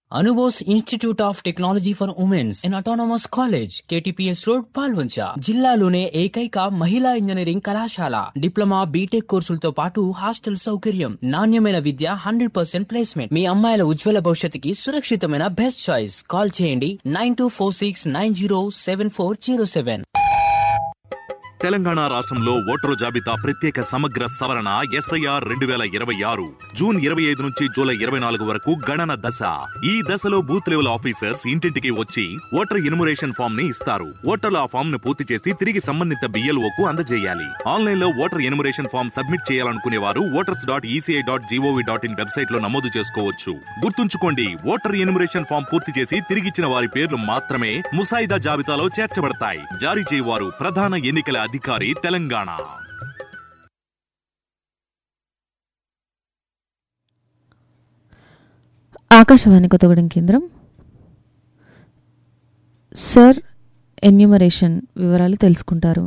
అనుబోస్ institute of technology for womens in autonomous college KTPS road Palvancha జిల్లాలోనే ఏకైక మహిళా engineering కళాశాల డిప్లొమా బీటెక్ కోర్సులతో పాటు హాస్టల్ సౌకర్యం నాణ్యమైన విద్య హండ్రెడ్ పర్సెంట్ ప్లేస్మెంట్ మీ అమ్మాయిల ఉజ్వల భవిష్యత్తుకి సురక్షితమైన బెస్ట్ చాయిస్ కాల్ చేయండి nine two four six nine zero seven four zero seven Telangana రాష్ట్రంలో ఓటరు జాబితా ప్రత్యేక సమగ్ర సవరణ ఎస్ఐఆర్ రెండు వేల ఇరవై ఆరు జూన్ ఇరవై ఐదు నుంచి జూలై ఇరవై నాలుగు వరకు గణన దశ ఈ దశలో బూత్ లెవెల్ ఆఫీసర్స్ ఇంటింటికి వచ్చి ఓటర్ ఇన్మురేషన్ ఫామ్ ని ఇస్తారు ఓటర్లు ఆ ఫామ్ ను పూర్తి చేసి తిరిగి సంబంధిత బిఎల్ఓ కు అందజేయాలి ఆన్లైన్ లో ఓటర్ ఇన్మురేషన్ ఫామ్ సబ్మిట్ చేయాలనుకునే వారు voters dot ECI dot GOV dot IN website లో నమోదు చేసుకోవచ్చు గుర్తుంచుకోండి ఓటర్ ఇన్మురేషన్ ఫామ్ పూర్తి చేసి తిరిగిచ్చిన వారి పేర్లు మాత్రమే ముసాయిదా జాబితాలో చేర్చబడతాయి జారీ చేయవారు ప్రధాన ఎన్నికల అధికారి తెలంగాణ ఆకాశవాణి కొత్తగూడెం కేంద్రం సర్ ఎన్యూమరేషన్ వివరాలు తెలుసుకుంటారు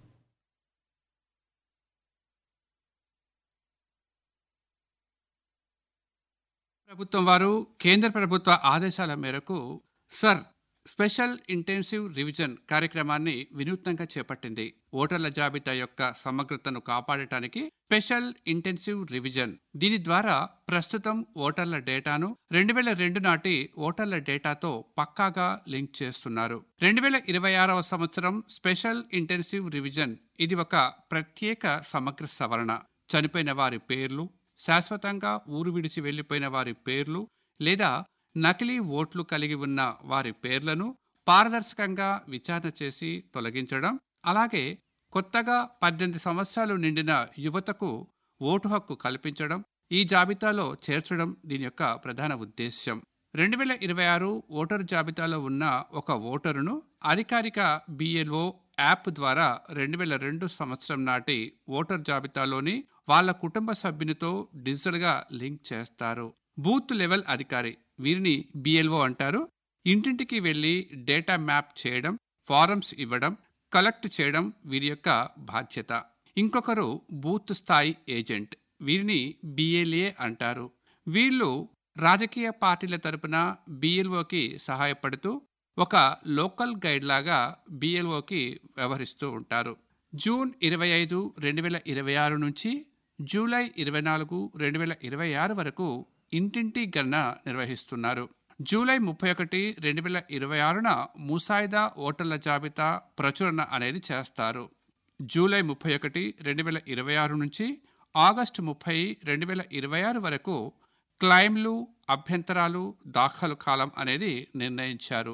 ప్రభుత్వం వారు కేంద్ర ప్రభుత్వ ఆదేశాల మేరకు సర్ స్పెషల్ ఇంటెన్సివ్ రివిజన్ కార్యక్రమాన్ని వినూత్నంగా చేపట్టింది ఓటర్ల జాబితా యొక్క సమగ్రతను కాపాడటానికి స్పెషల్ ఇంటెన్సివ్ రివిజన్ దీని ద్వారా ప్రస్తుతం ఓటర్ల డేటాను రెండు వేల రెండు నాటి ఓటర్ల డేటాతో పక్కాగా లింక్ చేస్తున్నారు రెండు వేల ఇరవై ఆరవ సంవత్సరం స్పెషల్ ఇంటెన్సివ్ రివిజన్ ఇది ఒక ప్రత్యేక సమగ్ర సవరణ చనిపోయిన వారి పేర్లు శాశ్వతంగా ఊరు విడిచి వెళ్లిపోయిన వారి పేర్లు లేదా నకిలీ ఓట్లు కలిగి ఉన్న వారి పేర్లను పారదర్శకంగా విచారణ చేసి తొలగించడం అలాగే కొత్తగా పద్దెనిమిది సంవత్సరాలు నిండిన యువతకు ఓటు హక్కు కల్పించడం ఈ జాబితాలో చేర్చడం దీని యొక్క ప్రధాన ఉద్దేశ్యం రెండు వేల ఇరవై ఆరు ఓటరు జాబితాలో ఉన్న ఒక ఓటరును అధికారిక బిఎల్ఓ యాప్ ద్వారా రెండు వేల రెండు సంవత్సరం నాటి ఓటర్ జాబితాలోని వాళ్ళ కుటుంబ సభ్యునితో డిజిటల్గా లింక్ చేస్తారు బూత్ లెవెల్ అధికారి వీరిని బిఎల్ఓ అంటారు ఇంటింటికి వెళ్లి డేటా మ్యాప్ చేయడం ఫారమ్స్ ఇవ్వడం కలెక్ట్ చేయడం వీరి యొక్క బాధ్యత ఇంకొకరు బూత్ స్థాయి ఏజెంట్ వీరిని బిఎల్ఏ అంటారు వీళ్ళు రాజకీయ పార్టీల తరపున బిఎల్ఓకి సహాయపడుతూ ఒక లోకల్ గైడ్ లాగా బిఎల్ఓకి వ్యవహరిస్తూ ఉంటారు జూన్ ఇరవై ఐదు రెండు వేల ఇరవై ఆరు నుంచి జూలై ఇరవై నాలుగు రెండు వేల ఇరవై ఆరు వరకు ఇంటింటి గణన నిర్వహిస్తున్నారు జూలై ముప్పై ఒకటి రెండు వేల ఇరవై ఆరున ముసాయిదా ఓటర్ల జాబితా ప్రచురణ అనేది చేస్తారు జూలై ముప్పై ఒకటి రెండు వేల ఇరవై ఆరు నుంచి ఆగస్టు ముప్పై రెండు వేల ఇరవై ఆరు వరకు క్లైమ్లు అభ్యంతరాలు దాఖలు కాలం అనేది నిర్ణయించారు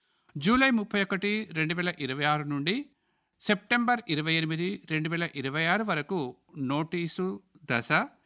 జూలై ముప్పై ఒకటి రెండు వేల ఇరవై ఆరు నుండి సెప్టెంబర్ ఇరవై ఎనిమిది రెండు వేల ఇరవై ఆరు వరకు నోటీసు దశ